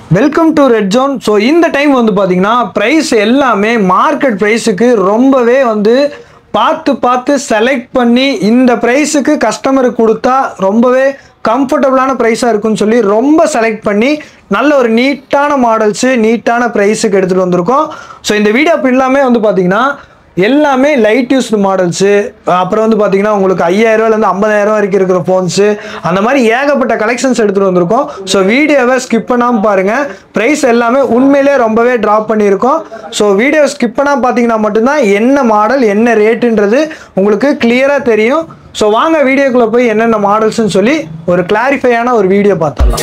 welcome to red zone so இந்த time வந்து பார்த்தீங்கன்னா ப்ரைஸ் எல்லாமே மார்க்கெட் ப்ரைஸுக்கு ரொம்பவே வந்து பார்த்து பார்த்து செலக்ட் பண்ணி இந்த ப்ரைஸுக்கு கஸ்டமருக்கு கொடுத்தா ரொம்பவே கம்ஃபர்டபுளான ப்ரைஸாக இருக்குன்னு சொல்லி ரொம்ப செலக்ட் பண்ணி நல்ல ஒரு நீட்டான மாடல்ஸு நீட்டான ப்ரைஸுக்கு எடுத்துகிட்டு வந்திருக்கோம் ஸோ இந்த வீடியோ எல்லாமே வந்து பார்த்தீங்கன்னா எல்லாமே லைட் யூஸ்டு மாடல்ஸு அப்புறம் வந்து பார்த்தீங்கன்னா உங்களுக்கு ஐயாயிரரூவாலேருந்து ஐம்பதாயிரம் வரைக்கும் இருக்கிற ஃபோன்ஸு அந்த மாதிரி ஏகப்பட்ட கலெக்ஷன்ஸ் எடுத்துகிட்டு வந்திருக்கோம் ஸோ வீடியோவை ஸ்கிப் பண்ணாமல் பாருங்கள் ப்ரைஸ் எல்லாமே உண்மையிலே ரொம்பவே ட்ராப் பண்ணியிருக்கோம் ஸோ வீடியோ ஸ்கிப் பண்ணாமல் பார்த்தீங்கன்னா மட்டும்தான் என்ன மாடல் என்ன ரேட்டுன்றது உங்களுக்கு கிளியராக தெரியும் ஸோ வாங்க வீடியோக்குள்ளே போய் என்னென்ன மாடல்ஸ்னு சொல்லி ஒரு கிளாரிஃபையான ஒரு வீடியோ பார்த்துடலாம்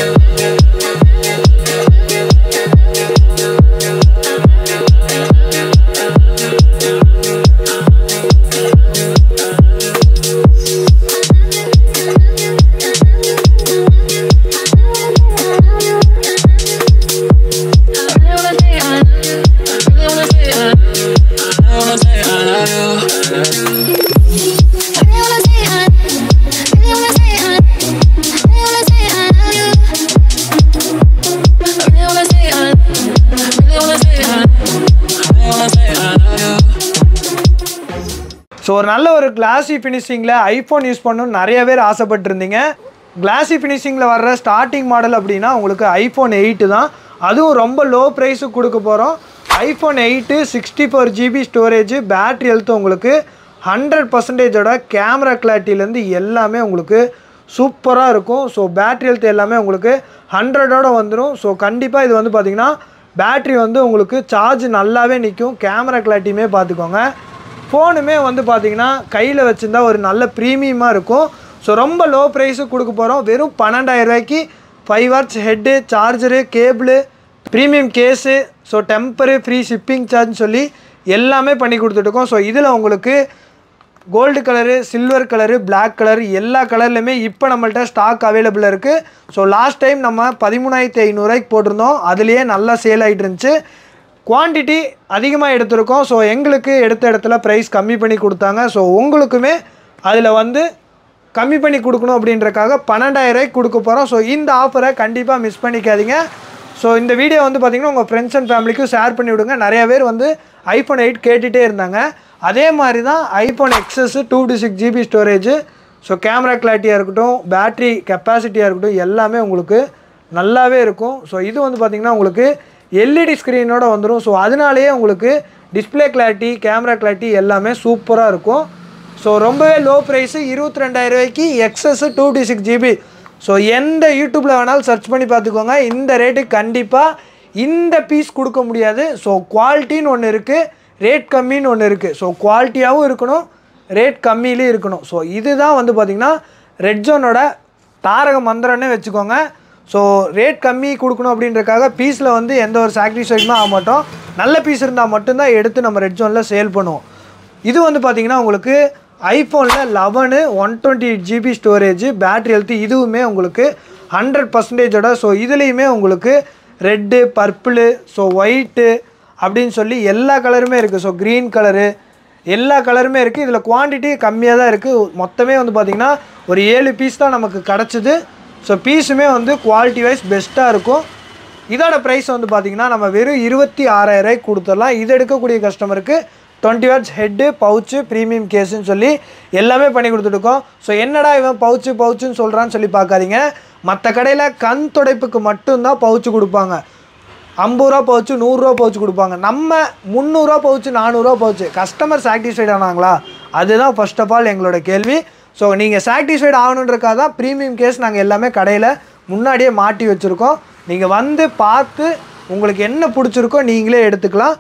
ஸோ ஒரு நல்ல ஒரு கிளாசி ஃபினிஷிங்கில் ஐஃபோன் யூஸ் பண்ணணும்னு நிறைய பேர் ஆசைப்பட்டிருந்தீங்க கிளாசி ஃபினிஷிங்கில் வர்ற ஸ்டார்டிங் மாடல் அப்படின்னா உங்களுக்கு ஐஃபோன் எயிட்டு தான் அதுவும் ரொம்ப லோ ப்ரைஸுக்கு கொடுக்க போகிறோம் iPhone eight sixty four GB storage battery health உங்களுக்கு ஹண்ட்ரட் பர்சன்டேஜோட கேமரா கிளாரிட்டிலேருந்து எல்லாமே உங்களுக்கு சூப்பராக இருக்கும் ஸோ பேட்ரி ஹெல்த் எல்லாமே உங்களுக்கு ஹண்ட்ரடோட வந்துடும் ஸோ கண்டிப்பாக இது வந்து பார்த்திங்கன்னா பேட்ரி வந்து உங்களுக்கு சார்ஜ் நல்லாவே நிற்கும் கேமரா கிளாரிட்டியுமே பார்த்துக்கோங்க ஃபோனுமே வந்து பார்த்தீங்கன்னா கையில் வச்சுருந்தா ஒரு நல்ல ப்ரீமியமாக இருக்கும் ஸோ ரொம்ப லோ ப்ரைஸுக்கு கொடுக்க போகிறோம் வெறும் பன்னெண்டாயிரம் ரூபாய்க்கு five watts head charger cable premium case so temper free shipping சார்ஜ்னு சொல்லி எல்லாமே பண்ணி கொடுத்துட்ருக்கோம் ஸோ இதில் உங்களுக்கு gold colour silver colour Black colour எல்லா கலர்லையுமே இப்போ நம்மள்ட்ட ஸ்டாக் அவைலபிளாக இருக்குது ஸோ லாஸ்ட் டைம் நம்ம பதிமூணாயிரத்தி ஐநூறுரூவாய்க்கு போட்டிருந்தோம் அதுலேயே நல்லா சேல் ஆகிட்டு இருந்துச்சு குவான்டிட்டி அதிகமாக எடுத்திருக்கோம் ஸோ எங்களுக்கு எடுத்த இடத்துல ப்ரைஸ் கம்மி பண்ணி கொடுத்தாங்க ஸோ உங்களுக்குமே அதில் வந்து கம்மி பண்ணி கொடுக்கணும் அப்படின்றக்காக பன்னெண்டாயிரரூவாய்க்கு கொடுக்க போகிறோம் ஸோ இந்த ஆஃபரை கண்டிப்பாக மிஸ் பண்ணிக்காதீங்க ஸோ இந்த வீடியோ வந்து பார்த்திங்கன்னா உங்கள் ஃப்ரெண்ட்ஸ் அண்ட் ஃபேமிலிக்கும் ஷேர் பண்ணி விடுங்க நிறைய பேர் வந்து ஐஃபோன் எயிட் கேட்டுகிட்டே இருந்தாங்க அதே மாதிரி தான் iPhone XS two to six GB storage so camera கிளாரிட்டியாக இருக்கட்டும் பேட்ரி கெப்பாசிட்டியாக இருக்கட்டும் எல்லாமே உங்களுக்கு நல்லாவே இருக்கும் ஸோ இது வந்து பார்த்திங்கன்னா உங்களுக்கு எல்இடி ஸ்க்ரீனோட வந்துடும் ஸோ அதனாலேயே உங்களுக்கு டிஸ்பிளே கிளாரிட்டி கேமரா கிளாரிட்டி எல்லாமே சூப்பராக இருக்கும் ஸோ ரொம்பவே லோ ப்ரைஸு இருபத்தி ரெண்டாயிரம் ரூபாய்க்கு XS two D six GB so எந்த யூடியூப்பில் வேணாலும் சர்ச் பண்ணி பார்த்துக்கோங்க இந்த ரேட்டுக்கு கண்டிப்பாக இந்த பீஸ் கொடுக்க முடியாது ஸோ குவாலிட்டின்னு ஒன்று இருக்குது ரேட் கம்மின்னு ஒன்று இருக்குது ஸோ குவாலிட்டியாகவும் இருக்கணும் ரேட் கம்மியிலையும் இருக்கணும் ஸோ இதுதான் வந்து பார்த்திங்கன்னா ரெட் ஜோனோட தாரக மந்திரம்னே வச்சுக்கோங்க ஸோ ரேட் கம்மி கொடுக்கணும் அப்படின்றக்காக பீஸில் வந்து எந்த ஒரு சாக்ரிஃபைஸுமே ஆக மாட்டோம் நல்ல பீஸ் இருந்தால் மட்டும்தான் எடுத்து நம்ம ரெட் ஜோனில் சேல் பண்ணுவோம் இது வந்து பார்த்திங்கன்னா உங்களுக்கு ஐஃபோனில் eleven one twenty eight GB storage battery health இதுவுமே உங்களுக்கு ஹண்ட்ரட் பர்சன்டேஜோட ஸோ இதுலேயுமே உங்களுக்கு ரெட்டு பர்பிளு ஸோ ஒயிட்டு அப்படின்னு சொல்லி எல்லா கலருமே இருக்குது ஸோ க்ரீன் கலரு எல்லா கலருமே இருக்குது இதில் குவான்டிட்டி கம்மியாக தான் இருக்குது மொத்தமே வந்து பார்த்திங்கன்னா ஒரு ஏழு பீஸ் தான் நமக்கு கிடச்சிது ஸோ பீஸுமே வந்து குவாலிட்டி வைஸ் பெஸ்ட்டாக இருக்கும் இதோட ப்ரைஸ் வந்து பார்த்திங்கன்னா நம்ம வெறும் இருபத்தி ஆறாயிரரூவாய்க்கு கொடுத்துடலாம் இது எடுக்கக்கூடிய கஸ்டமருக்கு twenty watts head pouch premium கேஸுன்னு சொல்லி எல்லாமே பண்ணி கொடுத்துட்ருக்கோம் ஸோ என்னடா இவன் பவுச்சு பவுச்சுன்னு சொல்கிறான்னு சொல்லி பார்க்காதீங்க மற்ற கடையில் கண் துடைப்புக்கு மட்டும்தான் பவுச்சு கொடுப்பாங்க ஐம்பது ரூபா பவுச்சு நூறுரூவா பவுச்சு கொடுப்பாங்க நம்ம முந்நூறுரூவா பவுச்சு நானூறுரூவா பவுச்சு கஸ்டமர் சாட்டிஸ்ஃபைட் ஆனாங்களா அதுதான் ஃபர்ஸ்ட் ஆஃப் ஆல் எங்களோட கேள்வி ஸோ நீங்கள் சாட்டிஸ்ஃபைட் ஆகணுன்றக்காக தான் ப்ரீமியம் கேஸ் நாங்கள் எல்லாமே கடையில் முன்னாடியே மாட்டி வச்சுருக்கோம் நீங்கள் வந்து பார்த்து உங்களுக்கு என்ன பிடிச்சிருக்கோ நீங்களே எடுத்துக்கலாம்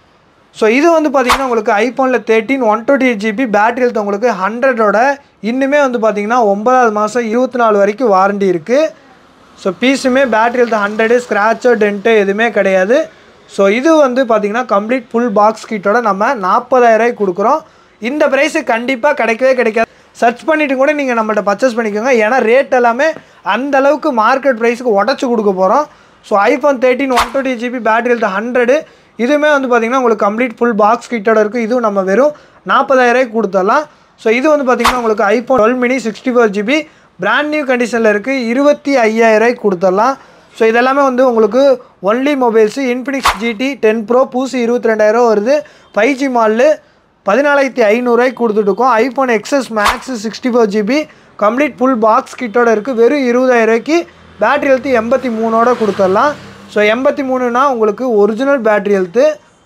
ஸோ இது வந்து பார்த்தீங்கன்னா உங்களுக்கு ஐஃபோனில் thirteen one twenty eight GB battery health உங்களுக்கு ஹண்ட்ரடோட இன்னுமே வந்து பார்த்தீங்கன்னா ஒன்பதாவது மாதம் இருபத்தி நாலு வரைக்கும் வாரண்டி இருக்குது ஸோ பீஸுமே பேட்டரி ஹெல்த் ஹண்ட்ரடு ஸ்க்ராச்சோ டென்ட்டு எதுவுமே கிடையாது ஸோ இது வந்து பார்த்திங்கன்னா கம்ப்ளீட் ஃபுல் பாக்ஸ் கிட்டோட நம்ம நாற்பதாயிரரூவாய்க்கு கொடுக்குறோம் இந்த ப்ரைஸு கண்டிப்பாக கிடைக்கவே கிடைக்காது சர்ச் பண்ணிவிட்டு கூட நீங்கள் நம்மள்ட்ட பர்ச்சேஸ் பண்ணிக்கோங்க ஏன்னா ரேட் எல்லாமே அந்த அளவுக்கு மார்க்கெட் ப்ரைஸுக்கு உடச்சி கொடுக்க போகிறோம் so iPhone thirteen one twenty GB battery health hundred இதுவுமே வந்து பார்த்திங்கன்னா உங்களுக்கு கம்ப்ளீட் ஃபுல் பாக்ஸ் கிட்டோட இருக்குது இதுவும் நம்ம வெறும் நாற்பதாயிரரூவாய்க்கு கொடுத்துடலாம் ஸோ இது வந்து பார்த்திங்கன்னா உங்களுக்கு iPhone twelve mini sixty four GB brand new கண்டிஷனில் இருக்குது இருபத்தி ஐயாயிரரூவாய்க்கு கொடுத்துடலாம் ஸோ இதெல்லாமே வந்து உங்களுக்கு only mobiles Infinix GT ten pro பூசி இருபத்தி ரெண்டாயிரம் வருது ஃபைவ் ஜி மாலில் பதினாலாயிரத்தி ஐநூறுரூவாய்க்கு கொடுத்துட்ருக்கோம் iPhone XS max sixty four GB complete full box கிட்டோட இருக்குது வெறும் இருபதாயிரூவாய்க்கு பேட்டரி ஹெல்த்து எண்பத்தி மூணோட கொடுத்துடலாம் ஸோ எண்பத்தி மூணுனா உங்களுக்கு ஒரிஜினல் பேட்டரி ஹெல்த்து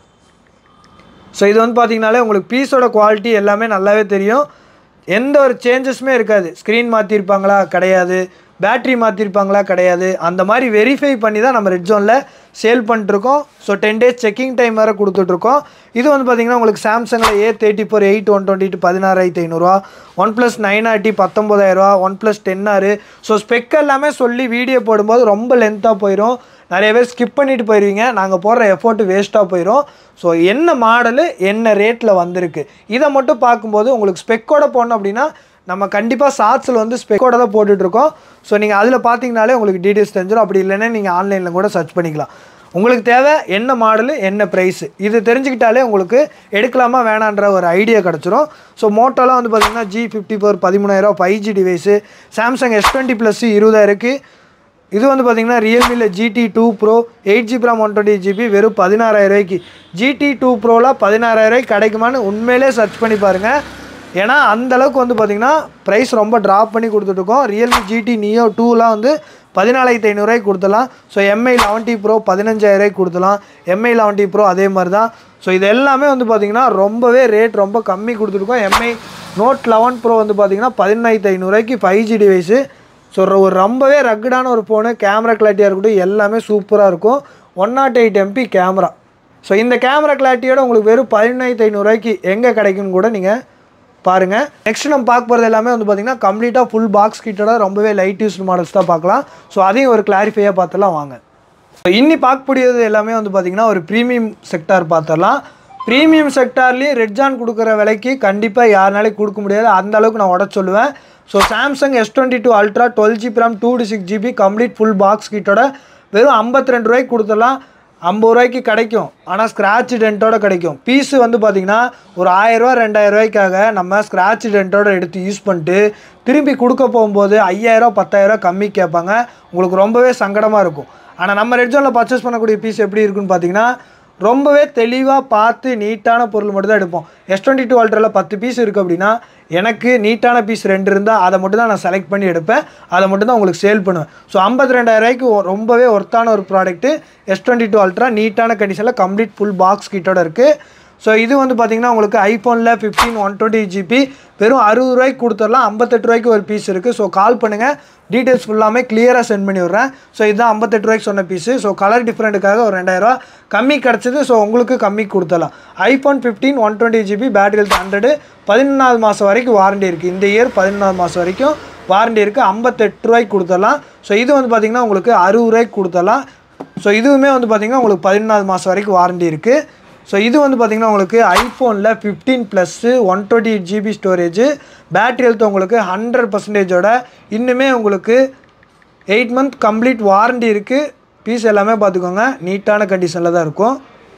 ஸோ இது வந்து பார்த்தீங்கனாலே உங்களுக்கு பீஸோட குவாலிட்டி எல்லாமே நல்லாவே தெரியும் எந்த ஒரு சேஞ்சஸுமே இருக்காது ஸ்க்ரீன் மாற்றிருப்பாங்களா கிடையாது பேட்ரி மாற்றிருப்பாங்களா கிடையாது அந்த மாதிரி வெரிஃபை பண்ணி தான் நம்ம ரெட் ஜோனில் சேல் பண்ணிட்டுருக்கோம் so ten days checking time வேறு கொடுத்துட்ருக்கோம் இது வந்து பார்த்திங்கன்னா உங்களுக்கு சாம்சங்கில் A thirty four eight one twenty two பதினாறாயிரத்தி ஐநூறுரூவா ஒன் ப்ளஸ் நைன் ஆர்டி பத்தொம்போதாயிரரூவா ஒன் ப்ளஸ் டென் ஆறு ஸோ ஸ்பெக் எல்லாமே சொல்லி வீடியோ போடும்போது ரொம்ப லென்த்தாக போயிடும் நிறைய பேர் ஸ்கிப் பண்ணிட்டு போயிடுவீங்க நாங்கள் போடுற எஃபோர்ட்டு வேஸ்ட்டாக போயிடும் ஸோ என்ன மாடலு என்ன ரேட்டில் வந்திருக்கு இதை மட்டும் பார்க்கும்போது உங்களுக்கு ஸ்பெக்கோட போடணும் அப்படின்னா நம்ம கண்டிப்பாக ஷார்ட்ஸில் வந்து ஸ்பெக்கோட தான் போட்டுட்ருக்கோம் ஸோ நீங்கள் அதில் பார்த்தீங்கனாலே உங்களுக்கு டீட்டெயில்ஸ் தெரிஞ்சிடும் அப்படி இல்லைன்னா நீங்கள் ஆன்லைனில் கூட சர்ச் பண்ணிக்கலாம் உங்களுக்கு தேவை என்ன மாடலு என்ன ப்ரைஸு இது தெரிஞ்சுக்கிட்டாலே உங்களுக்கு எடுக்கலாமா வேணான்ற ஒரு ஐடியா கிடச்சிரும் ஸோ மோட்டோலாம் வந்து பார்த்திங்கன்னா ஜி ஃபிஃப்டி ஃபோர் பதிமூணாயிரம் five G device Samsung S twenty plus இருபதாயிரக்கு இது வந்து பார்த்தீங்கன்னா ரியல்மியில் GT two pro eight GB RAM one twenty GB வெறும் பதினாறாயிரூவாய்க்கு ஜிடி டூ ப்ரோலாம் பதினாறாயிரூவாய்க்கு கிடைக்குமான்னு உண்மையிலே சர்ச் பண்ணி பாருங்கள் ஏன்னா அந்த அளவுக்கு வந்து பார்த்திங்கன்னா ப்ரைஸ் ரொம்ப ட்ராப் பண்ணி கொடுத்துட்ருக்கோம் ரியல்மி ஜிடி நியோ டூலாம் வந்து பதினாலாயிரத்தி ஐநூறுரூவாய்க்கு கொடுத்துலாம் so Mi eleven T pro பதினஞ்சாயிரூவாய்க்கு கொடுத்துலாம் எம்ஐ லெவன் டி ப்ரோ அதே மாதிரி தான் ஸோ இது எல்லாமே வந்து பார்த்திங்கன்னா ரொம்பவே ரேட் ரொம்ப கம்மி கொடுத்துருக்கோம் எம்ஐ நோட் லெவன் ப்ரோ வந்து பார்த்திங்கன்னா பதினாயிரத்தி ஐநூறுரூவாய்க்கு ஃபைவ் ஜி டிவைஸு ஸோ ஒரு ரொம்பவே ரக்கடான ஒரு ஃபோனு கேமரா கிளாரிட்டியாக இருக்கட்டும் எல்லாமே சூப்பராக இருக்கும் one nought eight MP camera so இந்த கேமரா கிளாரிட்டியோட உங்களுக்கு வெறும் பதினாயிரத்தி ஐநூறுரூவாய்க்கு எங்கே கிடைக்குன்னு கூட நீங்கள் பாருங்கள் நெக்ஸ்ட் நம்ம பார்க்க போகிறது எல்லாமே வந்து பார்த்திங்கன்னா கம்ப்ளீட்டாக ஃபுல் பாக்ஸ் கிட்டோட ரொம்பவே லைட் யூஸ்டு மாடல்ஸ் தான் பார்க்கலாம் ஸோ அதையும் ஒரு கிளாரிஃபையாக பார்த்துலாம் வாங்க ஸோ இன்னி பார்க்கக்கூடியது எல்லாமே வந்து பார்த்திங்கன்னா ஒரு ப்ரீமியம் செக்டார் பார்த்துடலாம் ப்ரீமியம் செக்டார்லேயும் ரெட்ஜான் கொடுக்குற விலைக்கு கண்டிப்பாக யாருனாலையும் கொடுக்க முடியாது அந்த அளவுக்கு நான் உடச்சு சொல்லுவேன் so Samsung S twenty two ultra twelve GB RAM two D six GB complete full box கிட்டோட வெறும் ஐம்பத்தி ரெண்டு ரூபாய்க்கு கொடுத்துடலாம் ஐம்பது ரூபாய்க்கு கிடைக்கும் ஆனால் ஸ்க்ராட்ச் டென்ட்டோட கிடைக்கும் பீஸு வந்து பார்த்திங்கன்னா ஒரு ஆயிரரூவா ரெண்டாயிரம் ரூபாய்க்காக நம்ம ஸ்க்ராட்ச் டென்ட்டோட எடுத்து யூஸ் பண்ணிட்டு திரும்பி கொடுக்க போகும்போது ஐயாயிரம் பத்தாயிரரூவா கம்மி கேட்பாங்க உங்களுக்கு ரொம்பவே சங்கடமாக இருக்கும் ஆனால் நம்ம ரெட் ஜோனில் பர்ச்சேஸ் பண்ணக்கூடிய பீஸ் எப்படி இருக்குன்னு பார்த்தீங்கன்னா ரொம்பவே தெளிவாக பார்த்து நீட்டான பொருள் மட்டும் தான் எடுப்போம் எஸ் டுவெண்ட்டி டூ அல்ட்ராவில் பத்து பீஸ் இருக்குது அப்படின்னா எனக்கு நீட்டான பீஸ் ரெண்டு இருந்தால் அதை மட்டும் தான் நான் செலக்ட் பண்ணி எடுப்பேன் அதை மட்டும் தான் உங்களுக்கு சேல் பண்ணுவேன் ஸோ ஐம்பத்தி ரெண்டாயிரூவாய்க்கு ரொம்பவே ஒர்த்தான ஒரு product S twenty two ultra நீட்டான கண்டிஷனில் கம்ப்ளீட் ஃபுல் பாக்ஸ் கிட்டோட இருக்குது ஸோ இது வந்து பார்த்திங்கன்னா உங்களுக்கு ஐஃபோனில் ஃபிஃப்டீன் ஒன் டுவெண்ட்டி ஜிபி வெறும் அறுபது ரூபாய்க்கு கொடுத்துடலாம் ஐம்பத்தெட்டு ரூபாய்க்கு ஒரு பீஸ் இருக்குது ஸோ கால் பண்ணுங்கள் டீட்டெயில்ஸ் ஃபுல்லாமே கிளியராக சென்ட் பண்ணி விட்றேன் ஸோ இதுதான் ஐம்பத்தெட்டு ரூபாய்க்கு சொன்ன பீஸு ஸோ கலர் டிஃப்ரெண்ட்டுக்காக ஒரு ரெண்டாயிரரூவா கம்மி கிடச்சிது ஸோ உங்களுக்கு கம்மி கொடுத்துடலாம் iPhone fifteen one twenty GB battery health hundred பதினொன்றாவது மாதம் வரைக்கும் வாரண்டி இருக்குது இந்த இயர் பதினொன்றாவது மாதம் வரைக்கும் வாரண்டி இருக்குது ஐம்பத்தெட்டு ரூபாய்க்கு கொடுத்துடலாம் ஸோ இது வந்து பார்த்திங்கன்னா உங்களுக்கு அறுபது ரூபாய்க்கு கொடுத்துடலாம் ஸோ இதுவுமே வந்து பார்த்திங்கன்னா உங்களுக்கு பதினொன்றாவது மாதம் வரைக்கும் வாரண்டி இருக்குது ஸோ இது வந்து பார்த்திங்கன்னா உங்களுக்கு ஐஃபோனில் fifteen plus one twenty eight GB storage battery health உங்களுக்கு ஹண்ட்ரட் பர்சன்டேஜோட இன்னுமே உங்களுக்கு எயிட் மந்த் கம்ப்ளீட் வாரண்டி இருக்குது பீஸ் எல்லாமே பார்த்துக்கோங்க நீட்டான கண்டிஷனில் தான் இருக்கும்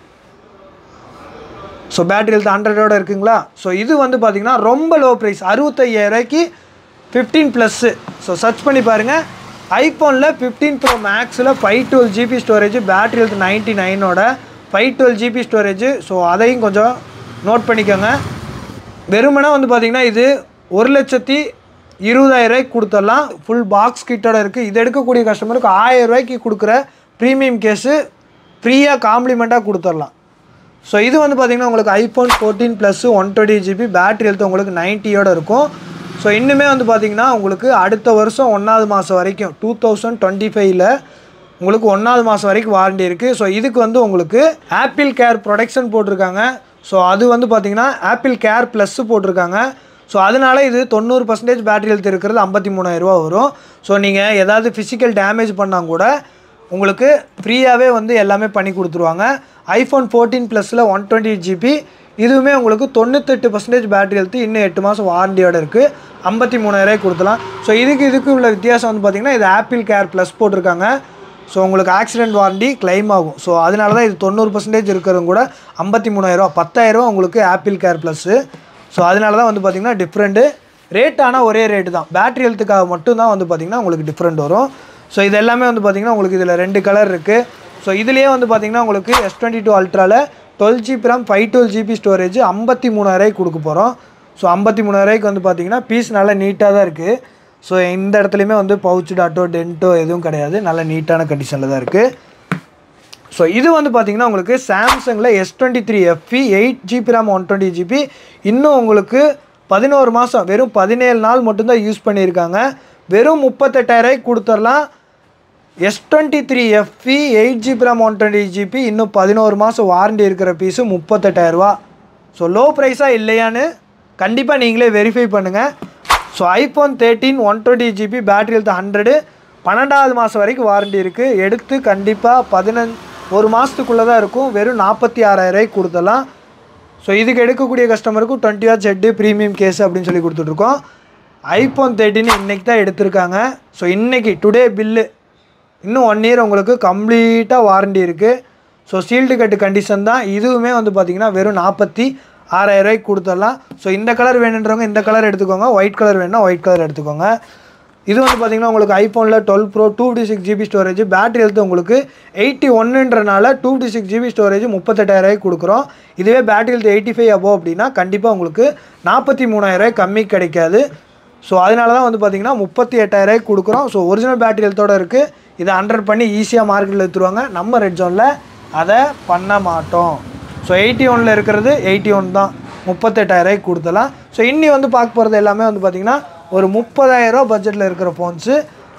ஸோ பேட்டரி ஹெல்த் ஹண்ட்ரடோட இருக்குங்களா ஸோ இது வந்து பார்த்திங்கன்னா ரொம்ப லோ ப்ரைஸ் அறுபத்தையாயிரூவாய்க்கு ஃபிஃப்டீன் ப்ளஸ்ஸு ஸோ சர்ச் பண்ணி பாருங்கள் ஐஃபோனில் ஃபிஃப்டீன் ப்ரோ மேக்ஸில் five twelve GB storage battery health ninety நைனோட five twelve GB storage so அதையும் கொஞ்சம் நோட் பண்ணிக்கோங்க வெறுமனே வந்து பார்த்திங்கன்னா இது ஒரு லட்சத்தி இருபதாயிரரூவாய்க்கு கொடுத்துடலாம் ஃபுல் பாக்ஸ் கிட்டோட இருக்குது இது எடுக்கக்கூடிய கஸ்டமருக்கு ஆயிரம் ரூபாய்க்கு கொடுக்குற ப்ரீமியம் கேஸு ஃப்ரீயாக காம்ப்ளிமெண்ட்டாக கொடுத்துடலாம் ஸோ இது வந்து பார்த்திங்கன்னா உங்களுக்கு iPhone fourteen plus one twenty GB battery health உங்களுக்கு நைன்ட்டியோட இருக்கும் ஸோ இன்னுமே வந்து பார்த்திங்கன்னா உங்களுக்கு அடுத்த வருஷம் ஒன்றாவது மாதம் வரைக்கும் டூ தௌசண்ட் டுவெண்ட்டி ஃபைவ்ல உங்களுக்கு ஒன்றாவது மாதம் வரைக்கும் வாரண்டி இருக்குது ஸோ இதுக்கு வந்து உங்களுக்கு ஆப்பிள் கேர் ப்ரொடெக்ஷன் போட்டிருக்காங்க ஸோ அது வந்து பார்த்திங்கன்னா ஆப்பிள் கேர் ப்ளஸ்ஸு போட்டிருக்காங்க ஸோ அதனால இது தொண்ணூறு பர்சன்டேஜ் பேட்டரி ஹெல்த் இருக்கிறது ஐம்பத்தி மூணாயிரரூவா வரும் ஸோ நீங்கள் ஏதாவது ஃபிசிக்கல் டேமேஜ் பண்ணால் கூட உங்களுக்கு ஃப்ரீயாகவே வந்து எல்லாமே பண்ணி கொடுத்துருவாங்க ஐஃபோன் ஃபோர்டீன் ப்ளஸில் ஒன் டுவெண்ட்டி ஜிபி இதுவுமே உங்களுக்கு தொண்ணூத்தெட்டு பர்சன்டேஜ் பேட்டரி ஹெல்த்து இன்னும் எட்டு மாதம் வாரண்டியோட இருக்குது ஐம்பத்தி மூணாயிரூவாய்க்கு கொடுத்துலாம் ஸோ இதுக்கு இதுக்கு உள்ள வித்தியாசம் வந்து பார்த்திங்கன்னா இது ஆப்பிள் கேர் ப்ளஸ் போட்டிருக்காங்க ஸோ உங்களுக்கு ஆக்சிடென்ட் வாரண்டி கிளைம் ஆகும் ஸோ அதனால தான் இது தொண்ணூறு பர்சன்டேஜ் இருக்கிறவங்க கூட ஐம்பத்தி மூணாயிரரூவா பத்தாயிரரூவா உங்களுக்கு ஆப்பிள் கேர் ப்ளஸ்ஸு ஸோ அதனால தான் வந்து பார்த்திங்கன்னா டிஃப்ரெண்ட்டு ரேட் ஆனால் ஒரே ரேட்டு தான் பேட்டரி ஹெல்த்துக்காக மட்டும்தான் வந்து பார்த்திங்கன்னா உங்களுக்கு டிஃப்ரெண்ட் வரும் ஸோ இது எல்லாமே வந்து பார்த்திங்கன்னா உங்களுக்கு இதில் ரெண்டு கலர் இருக்குது ஸோ இதுலேயே வந்து பார்த்திங்கன்னா உங்களுக்கு எஸ் டுவெண்ட்டி டூ அல்ட்ராவில் twelve GB RAM five twelve GB storage ஐம்பத்தி மூணாயிரூவாய்க்கு கொடுக்க போகிறோம் ஸோ ஐம்பத்தி மூணாயிரூவாய்க்கு வந்து பார்த்திங்கன்னா பீஸ் நல்லா நீட்டாக தான் இருக்குது ஸோ இந்த இடத்துலையுமே வந்து பவுச்சு டாட்டோ டென்ட்டோ எதுவும் கிடையாது நல்ல நீட்டான கண்டிஷனில் தான் இருக்குது ஸோ இது வந்து பார்த்தீங்கன்னா உங்களுக்கு சாம்சங்கில் S twenty three FE eight GB RAM one twenty GB இன்னும் உங்களுக்கு பதினோரு மாதம் வெறும் பதினேழு நாள் மட்டும்தான் யூஸ் பண்ணியிருக்காங்க வெறும் முப்பத்தெட்டாயிரூவாய்க்கு கொடுத்துடலாம் S twenty three FE eight GB RAM one twenty GB இன்னும் பதினோரு மாதம் வாரண்டி இருக்கிற பீஸு முப்பத்தெட்டாயிரரூவா ஸோ லோ ப்ரைஸாக இல்லையான்னு கண்டிப்பாக நீங்களே வெரிஃபை பண்ணுங்கள் so iPhone thirteen one twenty GB battery health hundred பன்னெண்டாவது மாதம் வரைக்கும் வாரண்டி இருக்குது எடுத்து கண்டிப்பாக பதினஞ்சு ஒரு மாதத்துக்குள்ளே தான் இருக்கும் வெறும் நாற்பத்தி ஆறாயிரூவாய்க்கு கொடுத்தலாம் ஸோ இதுக்கு எடுக்கக்கூடிய கஸ்டமருக்கு twenty watts head premium case அப்படின்னு சொல்லி கொடுத்துட்ருக்கோம் ஐஃபோன் தேர்ட்டின் இன்றைக்கி தான் எடுத்திருக்காங்க ஸோ இன்றைக்கி டுடே பில்லு இன்னும் ஒன் இயர் உங்களுக்கு கம்ப்ளீட்டாக வாரண்டி இருக்குது ஸோ சீல்டு கட்டு கண்டிஷன் தான் இதுவுமே வந்து பார்த்திங்கன்னா வெறும் நாற்பத்தி ஆறாயிரரூவாய்க்கு கொடுத்துடலாம் ஸோ இந்த கலர் வேணுன்றவங்க இந்த கலர் எடுத்துக்கோங்க ஒயிட் கலர் வேணும்னா ஒயிட் கலர் எடுத்துக்கோங்க இது வந்து பார்த்திங்கன்னா உங்களுக்கு ஐஃபோனில் twelve pro two D six GB storage battery health உங்களுக்கு எயிட்டி ஒன்றுன்றனால two D six GB storage முப்பத்தெட்டாயிரரூவாய்க்கு கொடுக்குறோம் இதுவே battery health eighty five above அப்படின்னா கண்டிப்பாக உங்களுக்கு நாற்பத்தி மூணாயிரரூவாய் கம்மி கிடைக்காது ஸோ அதனால தான் வந்து பார்த்திங்கன்னா முப்பத்தி எட்டாயிரரூவாய்க்கு கொடுக்குறோம் ஸோ ஒரிஜினல் பேட்டரி ஹெல்த்தோட இருக்குது இதை ஹண்ட்ரட் பண்ணி ஈஸியாக மார்க்கெட்டில் எடுத்துருவாங்க நம்ம ரெட் ஜோனில் அதை பண்ண மாட்டோம் ஸோ எயிட்டி ஒனில் இருக்கிறது எயிட்டி ஒன் தான் முப்பத்தெட்டாயிரரூவாய்க்கு கொடுத்தலாம் ஸோ இன்னி வந்து பார்க்க போகிறது எல்லாமே வந்து பார்த்திங்கன்னா ஒரு முப்பதாயிரரூவா பட்ஜெட்டில் இருக்கிற ஃபோன்ஸு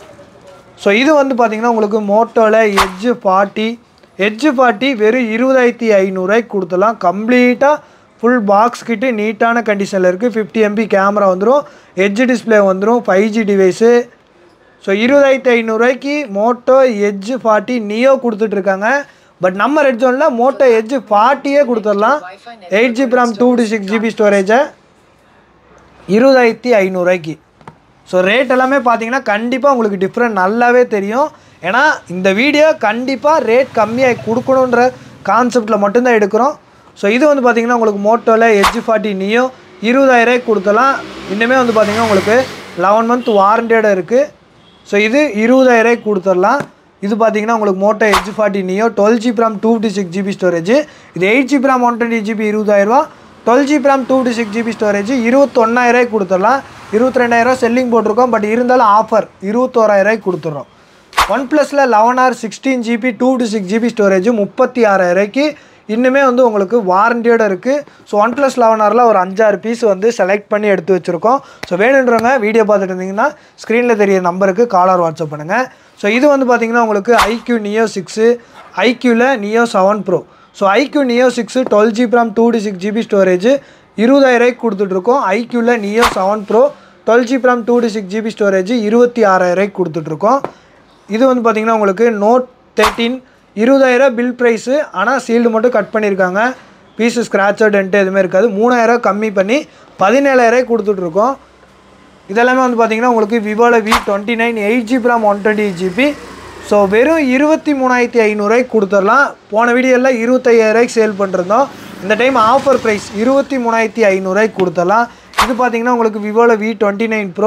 ஸோ இது வந்து பார்த்திங்கன்னா உங்களுக்கு மோட்டோவில் எட்ஜு ஃபார்ட்டி எட்ஜு ஃபார்ட்டி வெறும் இருபதாயிரத்தி ஐநூறுரூவாய்க்கு கொடுத்துலாம் கம்ப்ளீட்டாக ஃபுல் பாக்ஸ் கிட்டு நீட்டான கண்டிஷனில் இருக்குது ஃபிஃப்டி எம்பி கேமரா வந்துடும் எட்ஜ் டிஸ்பிளே வந்துடும் ஃபைவ் ஜி டிவைஸு ஸோ இருபதாயிரத்தி ஐநூறுரூவாய்க்கு மோட்டோ எட்ஜு ஃபார்ட்டி நியோ கொடுத்துட்ருக்காங்க பட் நம்ம ரெட் ஜோனில் மோட்டோ எட்ஜு ஃபார்ட்டியே கொடுத்துடலாம் eight GB RAM two D six GB ஸ்டோரேஜை இருபதாயிரத்தி ஐநூறுரூவாய்க்கு ஸோ ரேட் எல்லாமே பார்த்தீங்கன்னா கண்டிப்பாக உங்களுக்கு டிஃப்ரெண்ட் நல்லாவே தெரியும் ஏன்னா இந்த வீடியோ கண்டிப்பாக ரேட் கம்மியாக கொடுக்கணுன்ற கான்செப்டில் மட்டும்தான் எடுக்கிறோம் ஸோ இது வந்து பார்த்திங்கன்னா உங்களுக்கு மோட்டோவில் எட்ஜ் ஃபார்ட்டி நியோ இருபதாயிரரூவாய்க்கு கொடுத்தலாம் இன்னுமே வந்து பார்த்திங்கன்னா உங்களுக்கு லெவன் மந்த் வாரண்டியோட இருக்குது ஸோ இது இருபதாயிரரூவாய்க்கு கொடுத்துடலாம் இது பார்த்தீங்கன்னா உங்களுக்கு Moto edge forty neo twelve GB RAM two fifty six GB storage இது eight GB RAM one twenty GB இருபதாயிரரூவா twelve GB RAM two fifty six GB storage இருபத்தொன்னாயிரூவாய்க்கு கொடுத்துடலாம் இருபத்தி ரெண்டாயிரரூவா செல்லிங் போட்டிருக்கோம் பட் இருந்தாலும் ஆஃபர் இருபத்தோராயிரூவாய்க்கு கொடுத்துட்றோம் ஒன் ப்ளஸில் eleven R sixteen GB two to six GB storage முப்பத்தி ஆறாயிரூவாய்க்கு இன்னுமே வந்து உங்களுக்கு வாரண்டியோட இருக்குது ஸோ ஒன் ப்ளஸ் லெவன் ஆரில் ஒரு அஞ்சாறு பீஸ் வந்து செலக்ட் பண்ணி எடுத்து வச்சுருக்கோம் ஸோ வேணுன்றவங்க வீடியோ பார்த்துட்டு இருந்தீங்கன்னா ஸ்க்ரீனில் தெரிய நம்பருக்கு காலர் வாட்ஸ்அப் பண்ணுங்கள் ஸோ இது வந்து பார்த்திங்கன்னா உங்களுக்கு ஐக்யூ நியோ சிக்ஸு ஐக்யூவில் neo seven pro so iQOO neo six twelve GB RAM two D six GB storage இருபதாயிரூவாய்க்கு கொடுத்துட்ருக்கோம் ஐக்யூவில் neo seven pro twelve GB RAM two D six GB storage இருபத்தி ஆறாயிரூவாய்க்கு கொடுத்துட்ருக்கோம் இது வந்து பார்த்திங்கன்னா உங்களுக்கு நோட் தேர்ட்டின் இருபதாயிரம் பில் ப்ரைஸு ஆனால் சீல்டு மட்டும் கட் பண்ணியிருக்காங்க பீஸு ஸ்க்ராச்சோ டென்ட்டு எதுவுமே இருக்காது மூணாயிரம் கம்மி பண்ணி பதினேழாயிரம் கொடுத்துட்ருக்கோம் இதெல்லாமே வந்து பார்த்திங்கன்னா உங்களுக்கு விவோவில் V twenty nine eight GB RAM one twenty GB so வெறும் இருபத்தி மூணாயிரத்தி ஐநூறுரூவாய்க்கு கொடுத்துடலாம் போன வீடியோவில் இருபத்தையாயிரூவாய்க்கு சேல் பண்ணிருந்தோம் இந்த டைம் ஆஃபர் ப்ரைஸ் இருபத்தி மூணாயிரத்தி ஐநூறுரூவாய்க்கு கொடுத்துடலாம் இது பார்த்திங்கன்னா உங்களுக்கு விவோவில் வி டுவெண்ட்டி நைன் ப்ரோ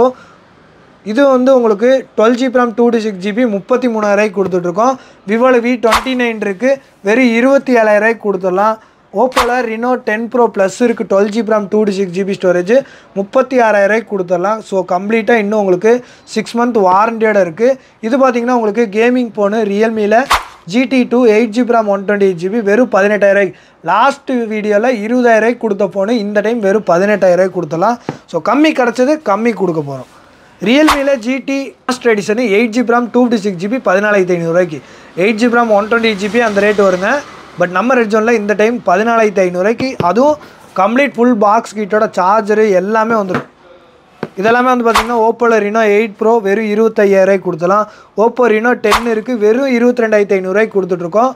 இது வந்து உங்களுக்கு twelve GB RAM two D six GB முப்பத்தி மூணாயிரூவாய்க்கு கொடுத்துட்ருக்கோம் விவோவில் வி டுவெண்ட்டி நைன் இருக்குது வெறும் இருபத்தி ஏழாயிரூவாய்க்கு கொடுத்துடலாம் ஓப்போவில் ரினோ டென் ப்ரோ ப்ளஸ் இருக்குது twelve GB RAM two D six GB storage முப்பத்தி ஆறாயிரூவாய்க்கு கொடுத்துடலாம் ஸோ கம்ப்ளீட்டாக இன்னும் உங்களுக்கு சிக்ஸ் மந்த் வாரண்டியோட இருக்குது இது பார்த்திங்கன்னா உங்களுக்கு கேமிங் ஃபோனு ரியல்மியில் GT two eight GB RAM one twenty eight GB வெறும் பதினெட்டாயிரூவாய்க்கு லாஸ்ட் வீடியோவில் இருபதாயிரூவாய்க்கு கொடுத்த ஃபோனு இந்த டைம் வெறும் பதினெட்டாயிரூவாய்க்கு கொடுத்துடலாம் ஸோ கம்மி கிடச்சது கம்மி கொடுக்க போகிறோம் ரியல்மியில் GT last edition eight GB RAM two fifty six GB பதினாலாயிரத்தி ஐநூறுரூவாய்க்கு eight GB RAM one twenty GB அந்த ரேட் வருங்க பட் நம்ம ரெட் ஜோனில் இந்த டைம் பதினாலாயிரத்தி ஐநூறுரூவாய்க்கு அதுவும் கம்ப்ளீட் ஃபுல் பாக்ஸ் கிட்டோட சார்ஜரு எல்லாமே வந்துடும் இதெல்லாமே வந்து பார்த்திங்கன்னா ஓப்போவில் ரினோ எயிட் ப்ரோ வெறும் இருபத்தையாயிரூவாய்க்கு கொடுத்தலாம் ஓப்போ ரினோ டென் இருக்குது வெறும் இருபத்தி ரெண்டாயிரத்தி ஐநூறுரூவாய்க்கு கொடுத்துட்ருக்கோம்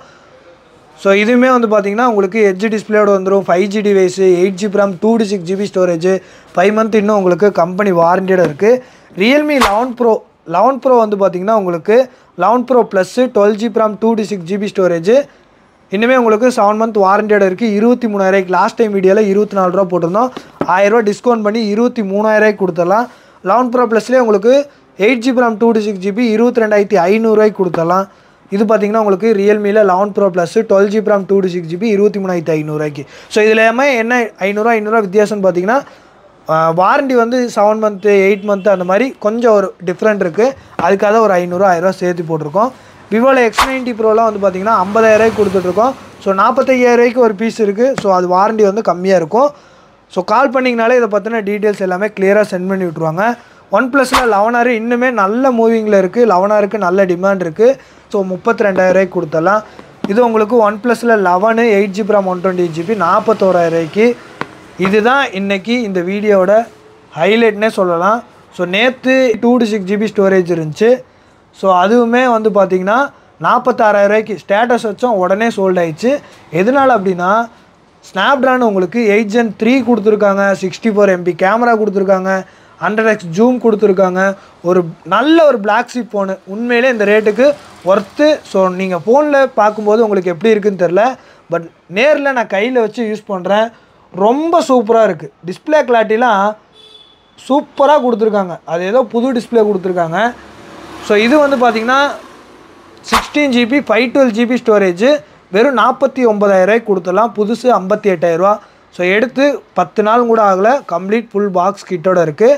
ஸோ இதுவுமே வந்து பார்த்தீங்கன்னா உங்களுக்கு எட்ஜ் டிஸ்பிளேயோட வந்துடும் five G device eight GB RAM two D six GB storage five month இன்னும் உங்களுக்கு கம்பெனி வாரண்டியோட இருக்குது Realme eleven pro eleven pro வந்து பார்த்தீங்கன்னா உங்களுக்கு eleven pro plus twelve GB RAM two D six GB storage இன்னுமே உங்களுக்கு செவன் மந்த் வாரண்டியோட இருக்குது இருபத்தி மூணாயிரூவாய்க்கு லாஸ்ட் டைம் வீடியோவில் இருபத்தி நாலு ரூபா போட்டிருந்தோம் ஆயிரரூவா டிஸ்கவுண்ட் பண்ணி இருபத்தி மூணாயிரூவாய்க்கு கொடுத்துடலாம் லெவன் ப்ரோ ப்ளஸ்லேயே உங்களுக்கு eight GB RAM two to six GB இருபத்தி ரெண்டாயிரத்தி ஐநூறுரூவாய்க்கு கொடுத்துடலாம் இது பார்த்தீங்கன்னா உங்களுக்கு ரியல்மியில் eleven pro plus twelve GB RAM two to six GB இருபத்தி மூணாயிரத்தி ஐநூறுரூவாய்க்கு ஸோ இதில் என்ன ஐநூறுரூவா ஐநூறுரூவா வித்தியாசம்னு பார்த்தீங்கன்னா வாரண்டி வந்து செவன் மந்த்து எயிட் மந்த்து அந்த மாதிரி கொஞ்சம் ஒரு டிஃப்ரெண்ட் இருக்குது அதுக்காக ஒரு ஐநூறுரூவா ஆயிரரூவா சேர்த்து போட்டிருக்கோம் விவோவில் எக்ஸ் நைன்ட்டி ப்ரோலாம் வந்து பார்த்தீங்கன்னா ஐம்பதாயிரரூவாய்க்கு கொடுத்துட்ருக்கோம் ஸோ நாற்பத்தையாயிரரூவாய்க்கு ஒரு பீஸ் இருக்குது ஸோ அது வாரண்டி வந்து கம்மியாக இருக்கும் ஸோ கால் பண்ணிங்கனாலே இதை பற்றின டீட்டெயில்ஸ் எல்லாமே கிளியராக சென்ட் பண்ணி விட்ருவாங்க ஒன் ப்ளஸில் லெவன் ஆர் இன்னுமே நல்ல மூவிங்கில் இருக்குது லெவன் ஆருக்கு நல்ல டிமாண்ட் இருக்குது ஸோ முப்பத்தி ரெண்டாயிரரூவாய்க்கு கொடுத்தலாம் இது உங்களுக்கு ஒன் ப்ளஸில் eleven eight GB RAM one twenty GB நாற்பத்தோராயிரூவாய்க்கு இதுதான் இன்றைக்கி இந்த வீடியோவோட ஹைலைட்னே சொல்லலாம் ஸோ நேற்று two to six GB storage இருந்துச்சு ஸோ அதுவுமே வந்து பார்த்திங்கன்னா நாற்பத்தாறாயிரூவாய்க்கு ஸ்டேட்டஸ் வச்சோம் உடனே சோல்ட் ஆயிடுச்சு எதனால் அப்படின்னா ஸ்னாப்ட்ரான் உங்களுக்கு எயிட் ஜென் த்ரீ கொடுத்துருக்காங்க சிக்ஸ்டி ஃபோர் எம்பி கேமரா கொடுத்துருக்காங்க ஹண்ட்ரட் எக்ஸ் ஜூம் கொடுத்துருக்காங்க ஒரு நல்ல ஒரு பிளாக் சிப் ஃபோனு உண்மையிலே இந்த ரேட்டுக்கு ஒர்த்து ஸோ நீங்கள் ஃபோனில் பார்க்கும்போது உங்களுக்கு எப்படி இருக்குன்னு தெரில பட் நேரில் நான் கையில் வச்சு யூஸ் பண்ணுறேன் ரொம்ப சூப்பராக இருக்குது டிஸ்பிளே கிளாரிட்டிலாம் சூப்பராக கொடுத்துருக்காங்க அது ஏதோ புது டிஸ்பிளே கொடுத்துருக்காங்க ஸோ இது வந்து பார்த்திங்கன்னா sixteen GB five twelve GB storage வெறும் நாற்பத்தி ஒம்பதாயிரரூவாய்க்கு கொடுத்துடலாம் புதுசு ஐம்பத்தி எட்டாயிரரூவா ஸோ எடுத்து பத்து நாள் கூட ஆகலை கம்ப்ளீட் ஃபுல் பாக்ஸ் கிட்டோட இருக்குது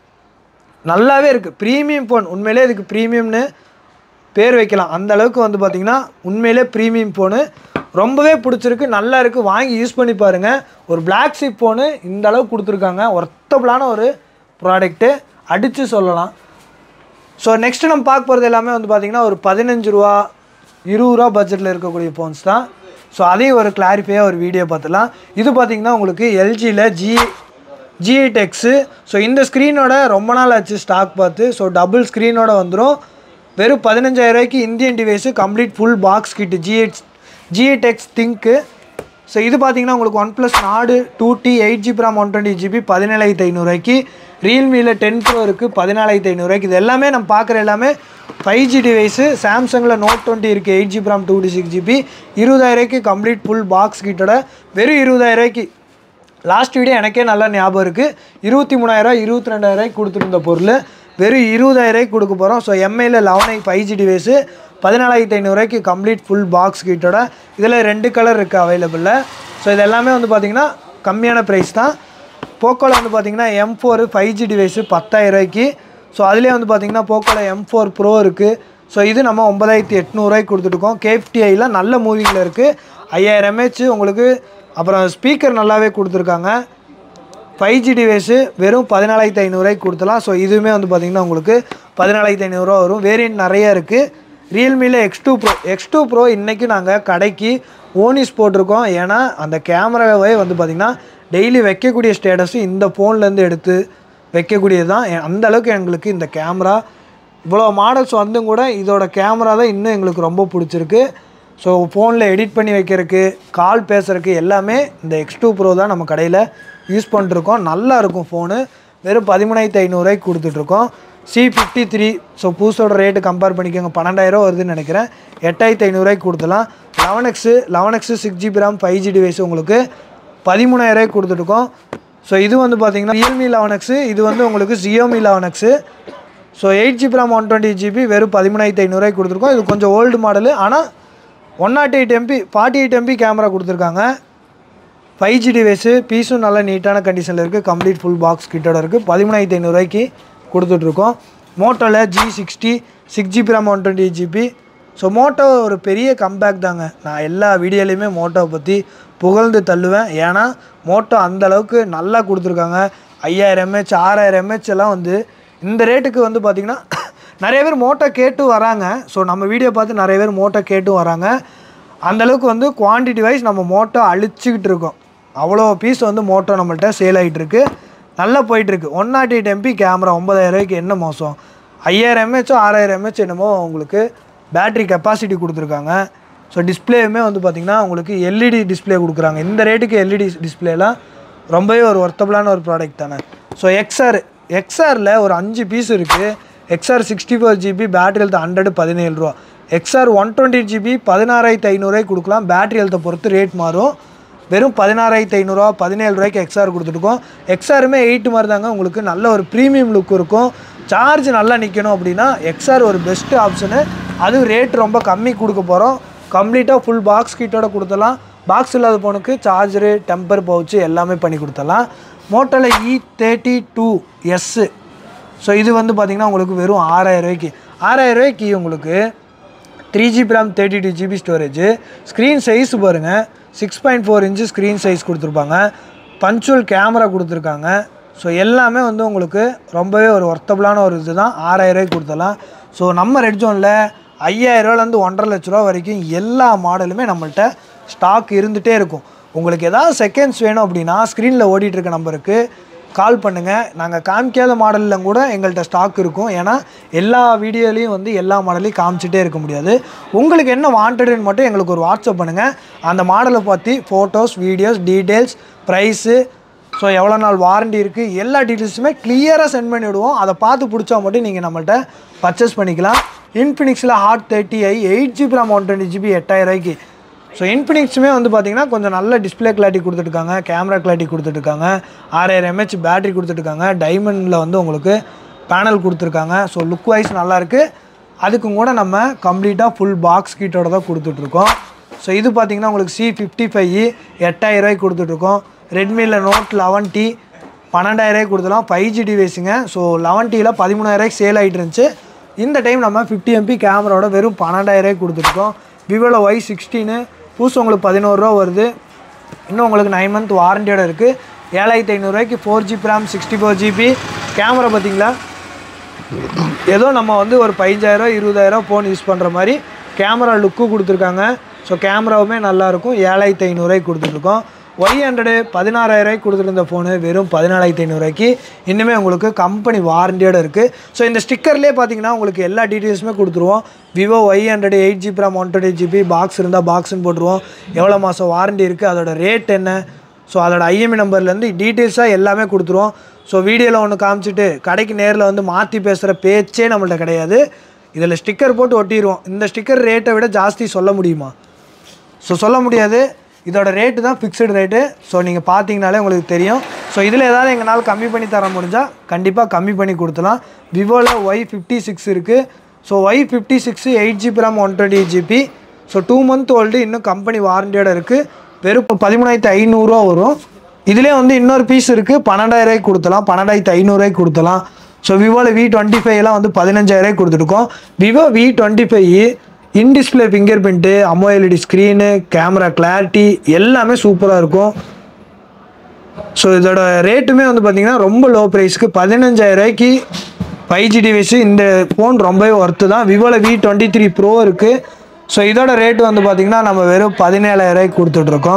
நல்லாவே இருக்குது ப்ரீமியம் ஃபோன் உண்மையிலே இதுக்கு ப்ரீமியம்னு பேர் வைக்கலாம் அந்த அளவுக்கு வந்து பார்த்திங்கன்னா உண்மையிலே ப்ரீமியம் ஃபோனு ரொம்பவே பிடிச்சிருக்கு நல்லா இருக்குது வாங்கி யூஸ் பண்ணி பாருங்கள் ஒரு பிளாக் சிப் ஃபோனு இந்த அளவுக்கு கொடுத்துருக்காங்க ஒர்த்தபிளான ஒரு ப்ராடக்ட்டு அடித்து சொல்லலாம் ஸோ நெக்ஸ்ட்டு நம்ம பார்க்க போகிறது எல்லாமே வந்து பார்த்திங்கன்னா ஒரு பதினஞ்சு ரூபா இருபது ரூபா பட்ஜெட்டில் இருக்கக்கூடிய ஃபோன்ஸ் தான் ஸோ அதையும் ஒரு கிளாரிஃபையாக ஒரு வீடியோ பார்த்துலாம் இது பார்த்திங்கன்னா உங்களுக்கு எல்ஜியில் G G eight X so இந்த ஸ்க்ரீனோட ரொம்ப நாள் ஆச்சு ஸ்டாக் பார்த்து ஸோ டபுள் ஸ்க்ரீனோட வந்துடும் வெறும் பதினஞ்சாயிரரூவாய்க்கு Indian device complete full box kit G eight G eight X ThinQ so இது பார்த்தீங்கன்னா உங்களுக்கு one plus Nord two D eight GB RAM one twenty GB பதினேழாயிரத்தி ஐநூறுரூவாய்க்கு ரியல்மியில் டென் ப்ரோ இருக்குது பதினாலாயிரத்தி ஐநூறுரூவாய்க்கு இது எல்லாமே நம்ம பார்க்குற எல்லாமே ஃபைவ் ஜி டிவைஸு சாம்சங்கில் நோட் டுவெண்ட்டி இருக்குது eight GB RAM two D six GB இருபதாயிரூவாய்க்கு கம்ப்ளீட் ஃபுல் பாக்ஸ் கிட்டோட வெறும் இருபதாயிரூவாய்க்கு லாஸ்ட் வீடியோ எனக்கே நல்லா ஞாபகம் இருக்குது இருபத்தி மூணாயிரரூவா இருபத்தி ரெண்டாயிரூவாய்க்கு கொடுத்துருந்த பொருள் வெறும் இருபதாயிரூவாய்க்கு கொடுக்க போகிறோம் ஸோ எம்ஐயில் eleven i five G device பதினாலாயிரத்தி ஐநூறுரூவாய்க்கு கம்ப்ளீட் ஃபுல் பாக்ஸ் கிட்டோட இதில் ரெண்டு கலர் இருக்குது அவைலபிளில் ஸோ இது எல்லாமே வந்து பார்த்திங்கன்னா கம்மியான ப்ரைஸ் தான் போக்கோவில் வந்து பார்த்திங்கன்னா M four five G device பத்தாயிரரூவாய்க்கு ஸோ அதுலேயே வந்து பார்த்திங்கன்னா போக்கோவில் எம் ஃபோர் ப்ரோ இருக்குது ஸோ இது நம்ம ஒன்பதாயிரத்தி எட்நூறுவாய்க்கு கொடுத்துட்ருக்கோம் கேஎஃப்டிஐயில் நல்ல மூவிங்கில் இருக்குது ஐயாயிரம் எம்ஹெச் உங்களுக்கு அப்புறம் ஸ்பீக்கர் நல்லாவே கொடுத்துருக்காங்க ஃபைவ் ஜி டிவைஸு வெறும் பதினாலாயிரத்தி ஐநூறுரூவாய்க்கு கொடுத்தலாம் ஸோ இதுவுமே வந்து பார்த்திங்கன்னா உங்களுக்கு பதினாலாயிரத்தி ஐநூறுரூவா வரும் வேரியன்ட் நிறைய இருக்குது ரியல்மியில் X two pro X two pro இன்றைக்கி நாங்கள் கடைக்கு ஓனிஸ் போட்டிருக்கோம் ஏன்னா அந்த கேமராவே வந்து பார்த்திங்கன்னா டெய்லி வைக்கக்கூடிய ஸ்டேட்டஸு இந்த ஃபோன்லேருந்து எடுத்து வைக்கக்கூடியது தான் அந்த அளவுக்கு எங்களுக்கு இந்த கேமரா இவ்வளோ மாடல்ஸ் வந்தும் கூட இதோட கேமரா தான் இன்னும் எங்களுக்கு ரொம்ப பிடிச்சிருக்கு ஸோ ஃபோனில் எடிட் பண்ணி வைக்கிறதுக்கு கால் பேசுகிறதுக்கு எல்லாமே இந்த எக்ஸ் டூ ப்ரோ தான் நம்ம கடையில் யூஸ் பண்ணிட்டுருக்கோம் நல்லா இருக்கும் ஃபோனு வெறும் பதிமூணாயிரத்தி ஐநூறுரூவாய்க்கு கொடுத்துட்ருக்கோம் சி ஃபிஃப்டி த்ரீ ஸோ புதுசோட ரேட்டு கம்பேர் பண்ணிக்கோங்க பன்னெண்டாயிரம் வருதுன்னு நினைக்கிறேன் எட்டாயிரத்தி ஐநூறுரூவாய்க்கு கொடுத்துலாம் eleven X eleven X six GB RAM five G device உங்களுக்கு பதிமூணாயிரூவாய்க்கு கொடுத்துட்ருக்கோம் ஸோ இது வந்து பார்த்தீங்கன்னா ரியல்மி லெவன் எக்ஸு இது வந்து உங்களுக்கு Xiaomi eleven X so eight GB RAM one twenty GB வெறும் பதிமூணாயிரத்தி ஐநூறுரூவாய்க்கு கொடுத்துருக்கோம் இது கொஞ்சம் ஓல்டு மாடலு ஆனால் one nought eight MP forty eight MP camera கொடுத்துருக்காங்க ஃபைவ் ஜி டிவைஸு பீஸும் நல்ல நீட்டான கண்டிஷனில் இருக்குது கம்ப்ளீட் ஃபுல் பாக்ஸ் கிட்டோட இருக்குது பதிமூணாயிரத்தி ஐநூறுரூவாய்க்கு கொடுத்துட்ருக்கோம் மோட்டோவில் G sixty six GB RAM one twenty GB so Moto ஒரு பெரிய கம்பேக் தாங்க நான் எல்லா வீடியோலையுமே மோட்டோவை பற்றி புகழ்ந்து தள்ளுவேன் ஏன்னா மோட்டோ அந்த அளவுக்கு நல்லா கொடுத்துருக்காங்க ஐயாயிரம் எம்ஹெச் ஆறாயிரம் எம்ஹெச் எல்லாம் வந்து இந்த ரேட்டுக்கு வந்து பார்த்திங்கன்னா நிறைய பேர் மோட்டோ கேட்டு வராங்க ஸோ நம்ம வீடியோ பார்த்து நிறைய பேர் மோட்டோ கேட்டும் வராங்க அந்தளவுக்கு வந்து குவான்டிட்டி வைஸ் நம்ம மோட்டோ அழிச்சிக்கிட்டு இருக்கோம் அவ்வளோ பீஸ் வந்து மோட்டோ நம்மள்ட்ட சேல் ஆகிட்டுருக்கு நல்லா போயிட்டுருக்கு one nought eight MP camera ஒம்பதாயிரரூவாய்க்கு என்ன மோசம் ஐயாயிரம் எம்ஹெச்சோ ஆறாயிரம் எம்ஹெச் என்னமோ உங்களுக்கு பேட்ரி கெப்பாசிட்டி கொடுத்துருக்காங்க ஸோ டிஸ்பிளேயுமே வந்து பார்த்திங்கன்னா உங்களுக்கு எல்இடி டிஸ்பிளே கொடுக்குறாங்க இந்த ரேட்டுக்கு எல்இடி டிஸ்பிளேலாம் ரொம்பவே ஒரு ஒர்த்தபிளான ஒரு ப்ராடக்ட் தானே ஸோ எக்ஸ்ஆர் எக்ஸ்ஆரில் ஒரு அஞ்சு பீஸ் இருக்குது XR sixty four GB battery health hundred பதினேழு ரூபா எக்ஸ்ஆர் ஒன் டுவெண்ட்டி ஜிபி பதினாறாயிரத்து ஐநூறுரூவாய்க்கு கொடுக்கலாம் பேட்டரி ஹெல்த்தை பொறுத்து ரேட் மாறும் வெறும் பதினாறாயிரத்து ஐநூறுரூவா பதினேழு ரூபாய்க்கு எக்ஸ்ஆர் கொடுத்துருக்கோம் எக்ஸ்ஆருமே எயிட் மாதிரி தாங்க உங்களுக்கு நல்ல ஒரு ப்ரீமியம் லுக் இருக்கும் சார்ஜ் நல்லா நிற்கணும் அப்படின்னா எக்ஸ்ஆர் ஒரு பெஸ்ட்டு ஆப்ஷனு அதுவும் ரேட் ரொம்ப கம்மி கொடுக்க போகிறோம் கம்ப்ளீட்டாக ஃபுல் பாக்ஸ் கிட்டோட கொடுத்துடலாம் பாக்ஸ் இல்லாத ஃபோனுக்கு சார்ஜரு டெம்பர் பவுச்சு எல்லாமே பண்ணி கொடுத்துடலாம் மோட்டோவில் E thirty two S so இது வந்து பார்த்திங்கன்னா உங்களுக்கு வெறும் ஆறாயிரம் ரூபாய்க்கு ஆறாயிரம் ரூபாய்க்கு உங்களுக்கு three GB RAM thirty two GB storage screen size பாருங்கள் six point four inch screen size கொடுத்துருப்பாங்க பஞ்சுவல் கேமரா கொடுத்துருக்காங்க ஸோ எல்லாமே வந்து உங்களுக்கு ரொம்பவே ஒரு ஒர்த்தபுளான ஒரு இது தான் ஆறாயிரரூவாய்க்கு கொடுத்தலாம் ஸோ நம்ம ரெட் ஜோனில் ஐயாயிரரூவாலேருந்து ஒன்றரை லட்ச ரூபா வரைக்கும் எல்லா மாடலுமே நம்மள்ட்ட ஸ்டாக் இருந்துகிட்டே இருக்கும் உங்களுக்கு ஏதாவது செகண்ட்ஸ் வேணும் அப்படின்னா ஸ்க்ரீனில் ஓடிட்டு இருக்க நம்பருக்கு கால் பண்ணுங்கள் நாங்கள் காமிக்காத மாடலில் கூட எங்கள்கிட்ட ஸ்டாக் இருக்கும் ஏன்னா எல்லா வீடியோலையும் வந்து எல்லா மாடலையும் காமிச்சிட்டே இருக்க முடியாது உங்களுக்கு என்ன வாண்டடுன்னு மட்டும் எங்களுக்கு ஒரு வாட்ஸ்அப் பண்ணுங்கள் அந்த மாடலை பற்றி photos videos details price so எவ்வளோ நாள் வாரண்டி இருக்குது எல்லா டீட்டெயில்ஸுமே கிளியராக சென்ட் பண்ணி விடுவோம் அதை பார்த்து பிடிச்சா மட்டும் நீங்கள் நம்மள்ட்ட பர்ச்சேஸ் பண்ணிக்கலாம் இன்ஃபினிக்ஸில் hot thirty i eight GB RAM one twenty GB எட்டாயிரூவாய்க்கு ஸோ இன்ஃபினிக்ஸுமே வந்து பார்த்தீங்கன்னா கொஞ்சம் நல்ல டிஸ்பிளே கிளாரிட்டி கொடுத்துருக்காங்க கேமரா கிளாரிட்டி கொடுத்துட்ருக்காங்க ஆறாயிரம் எம்ஹெச் பேட்டரி கொடுத்துட்ருக்காங்க டைமண்டில் வந்து உங்களுக்கு பேனல் கொடுத்துருக்காங்க ஸோ லுக் வைஸ் நல்லாயிருக்கு அதுக்கும் கூட நம்ம கம்ப்ளீட்டாக ஃபுல் பாக்ஸ் கிட்டோட தான் கொடுத்துட்ருக்கோம் ஸோ இது பார்த்தீங்கன்னா உங்களுக்கு சி ஃபிஃப்டி ஃபைவ் எட்டாயிரரூவாய்க்கு கொடுத்துட்ருக்கோம் ரெட்மியில் நோட் லெவன் டி பன்னெண்டாயிரரூவாய்க்கு கொடுத்துலாம் ஃபைவ் ஜி டிவைஸுங்க ஸோ லெவன் டியில் பதிமூணாயிரரூவாய்க்கு சேல் ஆகிட்டு இருந்துச்சு இந்த டைம் நம்ம ஃபிஃப்டி எம்பி கேமராவோட வெறும் பன்னெண்டாயிரரூவாய்க்கு கொடுத்துருக்கோம் விவோவில் ஒய் சிக்ஸ்டீனு புதுசு உங்களுக்கு பதினோருவா வருது இன்னும் உங்களுக்கு நைன் மந்த் வாரண்டியோட இருக்குது ஏழாயிரத்தி ஐநூறுரூவாய்க்கு four GB RAM sixty four GB camera பார்த்தீங்களா ஏதோ நம்ம வந்து ஒரு பதினஞ்சாயிரம் இருபதாயிரம் ஃபோன் யூஸ் பண்ணுற மாதிரி கேமரா லுக்கு கொடுத்துருக்காங்க ஸோ கேமராவுமே நல்லாயிருக்கும் ஏழாயிரத்தி ஐநூறுரூவாய்க்கு கொடுத்துட்ருக்கோம் ஒய் ஹண்ட்ரடு பதினாறாயிரூவாய்க்கு கொடுத்துருந்த ஃபோனு வெறும் பதினாலாயிரத்தி ஐநூறுரூவாய்க்கு இன்னுமே உங்களுக்கு கம்பெனி வாரண்டியோட இருக்குது ஸோ இந்த ஸ்டிக்கர்லேயே பார்த்தீங்கன்னா உங்களுக்கு எல்லா டீட்டெயில்ஸுமே கொடுத்துருவோம் Vivo Y hundred eight GB RAM one twenty GB box இருந்தால் பாக்ஸ்னு போட்டுருவோம் எவ்வளோ மாதம் வாரண்டி இருக்குது அதோட ரேட் என்ன ஸோ அதோட ஐஎம்இ நம்பர்லேருந்து டீட்டெயில்ஸாக எல்லாமே கொடுத்துருவோம் ஸோ வீடியோவில் ஒன்று காமிச்சிட்டு கடைக்கு நேரில் வந்து மாற்றி பேசுகிற பேச்சே நம்மள்ட்ட கிடையாது இதில் ஸ்டிக்கர் போட்டு ஒட்டிடுவோம் இந்த ஸ்டிக்கர் ரேட்டை விட ஜாஸ்தி சொல்ல முடியுமா ஸோ சொல்ல முடியாது இதோட ரேட்டு தான் ஃபிக்ஸ்டு ரேட்டு ஸோ நீங்கள் பார்த்தீங்கனாலே உங்களுக்கு தெரியும் ஸோ இதில் ஏதாவது எங்களால் கம்மி பண்ணி தர முடிஞ்சால் கண்டிப்பாக கம்மி பண்ணி கொடுத்துலாம் விவோவில் ஒய் ஃபிஃப்டி சிக்ஸ் இருக்குது so Y fifty six eight GB RAM one twenty GB so two month old இன்னும் கம்பெனி வாரண்டியோட இருக்குது வெறும் பதிமூணாயிரத்து ஐநூறுரூவா வரும் இதிலே வந்து இன்னொரு பீஸ் இருக்குது பன்னெண்டாயிரூவாய்க்கு கொடுத்தலாம் பன்னெண்டாயிரத்து ஐநூறுரூவாய்க்கு கொடுத்தலாம் ஸோ விவோவில் வி டுவெண்ட்டி ஃபைவ்லாம் வந்து பதினஞ்சாயிரூவாய்க்கு கொடுத்துருக்கோம் Vivo V twenty five in display fingerprint AMOLED screen camera clarity எல்லாமே சூப்பராக இருக்கும் ஸோ இதோட ரேட்டுமே வந்து பார்த்திங்கன்னா ரொம்ப லோ ப்ரைஸ்க்கு பதினஞ்சாயிரரூவாய்க்கு ஃபைவ் ஜி டிவைஸு இந்த ஃபோன் ரொம்பவே ஒர்த்து தான் விவோவில் வி டுவெண்ட்டி த்ரீ ப்ரோ இருக்குது ஸோ இதோட ரேட்டு வந்து பார்த்திங்கன்னா நம்ம வெறும் பதினேழாயிரரூவாய்க்கு கொடுத்துட்ருக்கோம்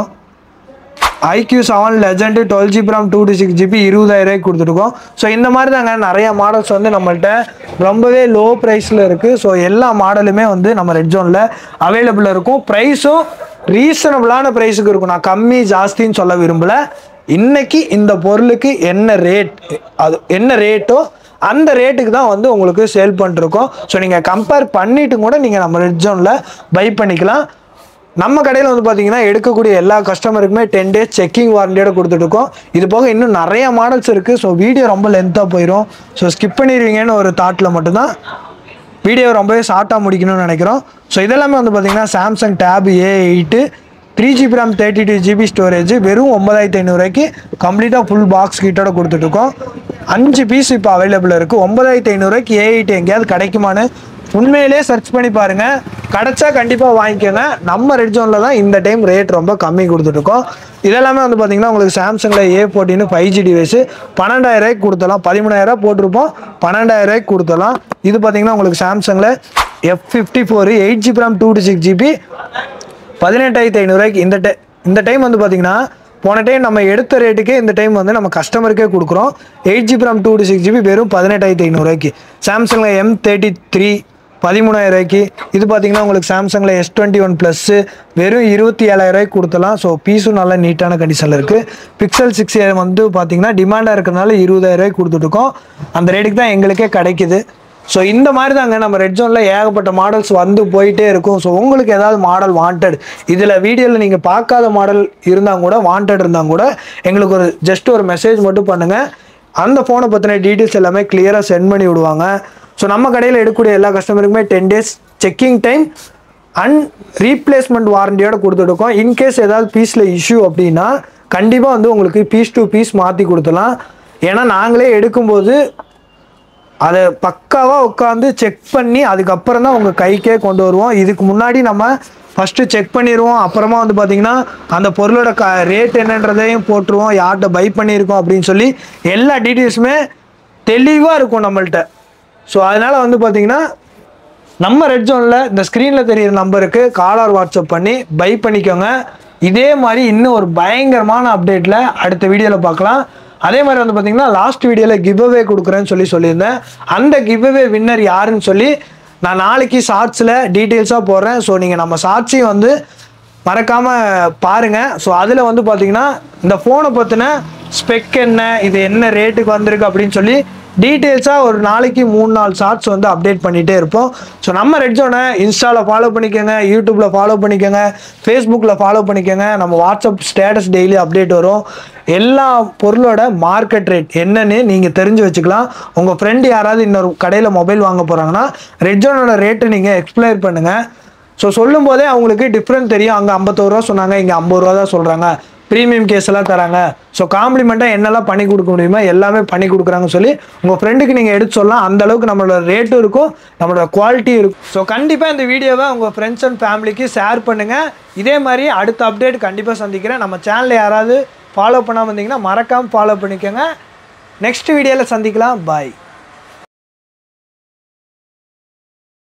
iQOO seven legend twelve GB RAM two to six GB இருபதாயிரரூவாய்க்கு கொடுத்துருக்கோம் ஸோ இந்த மாதிரி தாங்க நிறைய மாடல்ஸ் வந்து நம்மள்ட்ட ரொம்பவே லோ ப்ரைஸில் இருக்குது ஸோ எல்லா மாடலுமே வந்து நம்ம ரெட் ஜோனில் அவைலபிளாக இருக்கும் ப்ரைஸும் ரீசனபிளான ப்ரைஸுக்கு இருக்கும் நான் கம்மி ஜாஸ்தின்னு சொல்ல விரும்பலை இன்னைக்கு இந்த பொருளுக்கு என்ன ரேட் அது என்ன ரேட்டோ அந்த ரேட்டுக்கு தான் வந்து உங்களுக்கு சேல் பண்ணிருக்கோம் ஸோ நீங்கள் கம்பேர் பண்ணிட்டு கூட நீங்கள் நம்ம ரெட் ஜோனில் பை பண்ணிக்கலாம் நம்ம கடையில் வந்து பார்த்தீங்கன்னா எடுக்கக்கூடிய எல்லா கஸ்டமருக்குமே டென் டேஸ் செக்கிங் வாரண்டியோட கொடுத்துட்ருக்கோம் இது போக இன்னும் நிறைய மாடல்ஸ் இருக்குது ஸோ வீடியோ ரொம்ப லென்த்தாக போயிடும் ஸோ ஸ்கிப் பண்ணிடுவீங்கன்னு ஒரு தாட்டில் மட்டும்தான் வீடியோ ரொம்பவே ஷார்ட்டாக முடிக்கணும்னு நினைக்கிறோம் ஸோ இதெல்லாமே வந்து பார்த்தீங்கன்னா Samsung tab A eight three GB RAM thirty two GB storage வெறும் ஒன்பதாயிரத்தி ஐநூறுரூவாய்க்கு கம்ப்ளீட்டாக ஃபுல் பாக்ஸ் கிட்டோட கொடுத்துட்ருக்கோம் அஞ்சு பீஸ் இப்போ அவைலபிள் இருக்குது ஒன்பதாயிரத்தி ஐநூறுரூவாய்க்கு ஏ எயிட் எங்கேயாவது கிடைக்குமான்னு உண்மையிலே சர்ச் பண்ணி பாருங்கள் கிடைச்சா கண்டிப்பாக வாங்கிக்கோங்க நம்ம ரெட் ஜோனில் தான் இந்த டைம் ரேட் ரொம்ப கம்மி கொடுத்துட்ருக்கோம் இதெல்லாமே வந்து பார்த்தீங்கன்னா உங்களுக்கு சாம்சங்கில் ஏ ஃபோர்டின்னு ஃபைவ் ஜி டிவைஸு பன்னெண்டாயிரரூவாய்க்கு கொடுத்தலாம் பதிமூணாயிரரூவா போட்டிருப்போம் பன்னெண்டாயிரரூவாய்க்கு கொடுத்தலாம் இது பார்த்தீங்கன்னா உங்களுக்கு சாம்சங்கில் F fifty four eight GB RAM two to six GB பதினெட்டாயிரத்தி ஐநூறுரூவாய்க்கு இந்த டை இந்த டைம் வந்து பார்த்தீங்கன்னா போன டைம் நம்ம எடுத்த ரேட்டுக்கே இந்த டைம் வந்து நம்ம கஸ்டமருக்கே கொடுக்குறோம் eight GB RAM two to six GB வெறும் பதினெட்டாயிரத்தி ஐநூறுரூவாய்க்கு சாம்சங்கில் எம் தேர்ட்டி த்ரீ பதிமூணாயிரூவாய்க்கு இது பார்த்தீங்கன்னா உங்களுக்கு சாம்சங்கில் எஸ் டுவெண்ட்டி ஒன் ப்ளஸ்ஸு வெறும் இருபத்தி ஏழாயிரூவாய்க்கு கொடுத்தலாம் ஸோ பீஸும் நல்லா நீட்டான கண்டிஷனில் இருக்குது பிக்சல் சிக்ஸ் வந்து பார்த்தீங்கன்னா டிமாண்டாக இருக்கிறனால இருபதாயிரூவாய்க்கு கொடுத்துட்ருக்கோம் அந்த ரேட்டுக்கு தான் எங்களுக்கே கிடைக்குது ஸோ இந்த மாதிரி தாங்க நம்ம ரெட் ஜோனில் ஏகப்பட்ட மாடல்ஸ் வந்து போயிட்டே இருக்கும் ஸோ உங்களுக்கு ஏதாவது மாடல் வாண்டட் இதில் வீடியோவில் நீங்கள் பார்க்காத மாடல் இருந்தால் கூட வாண்டட் இருந்தால் கூட எங்களுக்கு ஒரு ஜஸ்ட் ஒரு மெசேஜ் மட்டும் பண்ணுங்கள் அந்த ஃபோனை பற்றின டீட்டெயில்ஸ் எல்லாமே கிளியராக சென்ட் பண்ணி விடுவாங்க ஸோ நம்ம கடையில் எடுக்கக்கூடிய எல்லா கஸ்டமருக்குமே ten days checking time and replacement வாரண்டியோட கொடுத்துருக்கோம் இன்கேஸ் ஏதாவது பீஸில் இஷ்யூ அப்படின்னா கண்டிப்பாக வந்து உங்களுக்கு பீஸ் டு பீஸ் மாற்றி கொடுத்துலாம் ஏன்னா நாங்களே எடுக்கும்போது அதை பக்காவாக உட்காந்து செக் பண்ணி அதுக்கப்புறம் தான் உங்கள் கைக்கே கொண்டு வருவோம் இதுக்கு முன்னாடி நம்ம ஃபஸ்ட்டு செக் பண்ணிடுவோம் அப்புறமா வந்து பார்த்திங்கன்னா அந்த பொருளோட க ரேட் என்னன்றதையும் போட்டுருவோம் யார்கிட்ட பை பண்ணியிருக்கோம் அப்படின்னு சொல்லி எல்லா டீட்டெயில்ஸுமே தெளிவாக இருக்கும் நம்மள்ட்ட ஸோ அதனால் வந்து பார்த்திங்கன்னா நம்ம ரெட் ஜோனில் இந்த ஸ்க்ரீனில் தெரியிற நம்பருக்கு காலர் வாட்ஸ்அப் பண்ணி பை பண்ணிக்கோங்க இதே மாதிரி இன்னும் ஒரு பயங்கரமான அப்டேட்டில் அடுத்த வீடியோவில் பார்க்கலாம் அதே மாதிரி வந்து பார்த்தீங்கன்னா லாஸ்ட் வீடியோவில் கிவ் அவே கொடுக்குறேன்னு சொல்லி சொல்லியிருந்தேன் அந்த கிவ் அவே வின்னர் யாருன்னு சொல்லி நான் நாளைக்கு ஷார்ட்ஸில் டீட்டெயில்ஸாக போடுறேன் ஸோ நீங்கள் நம்ம ஷார்ட்ஸையும் வந்து மறக்காமல் பாருங்கள் ஸோ அதில் வந்து பார்த்தீங்கன்னா இந்த ஃபோனை பற்றின ஸ்பெக் என்ன இது என்ன ரேட்டுக்கு வந்திருக்கு அப்படின்னு சொல்லி டீட்டெயில்ஸாக ஒரு நாளைக்கு மூணு நாலு ஷார்ட்ஸ் வந்து அப்டேட் பண்ணிகிட்டே இருப்போம் ஸோ நம்ம ரெட் ஜோனை இன்ஸ்டாவில் ஃபாலோ பண்ணிக்கோங்க யூடியூப்பில் ஃபாலோ பண்ணிக்கோங்க ஃபேஸ்புக்கில் ஃபாலோ பண்ணிக்கோங்க நம்ம வாட்ஸ்அப் ஸ்டேட்டஸ் டெய்லி அப்டேட் வரும் எல்லா பொருளோட மார்க்கெட் ரேட் என்னன்னு நீங்கள் தெரிஞ்சு வச்சுக்கலாம் உங்கள் ஃப்ரெண்டு யாராவது இன்னொரு கடையில் மொபைல் வாங்க போகிறாங்கன்னா ரெட் ஜோனோட ரேட்டை நீங்கள் எக்ஸ்பிளைன் பண்ணுங்கள் ஸோ சொல்லும் போதே அவங்களுக்கு டிஃப்ரெண்ட் தெரியும் அங்கே ஐம்பத்தோரு ரூபா சொன்னாங்க இங்கே ஐம்பது ரூபா தான் சொல்கிறாங்க ப்ரீமியம் கேஸ் எல்லாம் தராங்க ஸோ காம்ப்ளிமெண்ட்டாக என்னெல்லாம் பண்ணி கொடுக்க முடியுமோ எல்லாமே பண்ணி கொடுக்குறாங்கன்னு சொல்லி உங்கள் ஃப்ரெண்டுக்கு நீங்கள் எடுத்து சொல்லலாம் அந்த அளவுக்கு நம்மளோட ரேட்டும் இருக்கும் நம்மளோட குவாலிட்டியும் இருக்கும் ஸோ கண்டிப்பாக இந்த வீடியோவை உங்கள் ஃப்ரெண்ட்ஸ் அண்ட் ஃபேமிலிக்கு ஷேர் பண்ணுங்கள் இதே மாதிரி அடுத்த அப்டேட் கண்டிப்பாக சந்திக்கிறேன் நம்ம சேனலில் யாராவது ஃபாலோ பண்ணாமல் இருந்தீங்கன்னா மறக்காமல் ஃபாலோ பண்ணிக்கோங்க நெக்ஸ்ட் வீடியோவில் சந்திக்கலாம் பாய்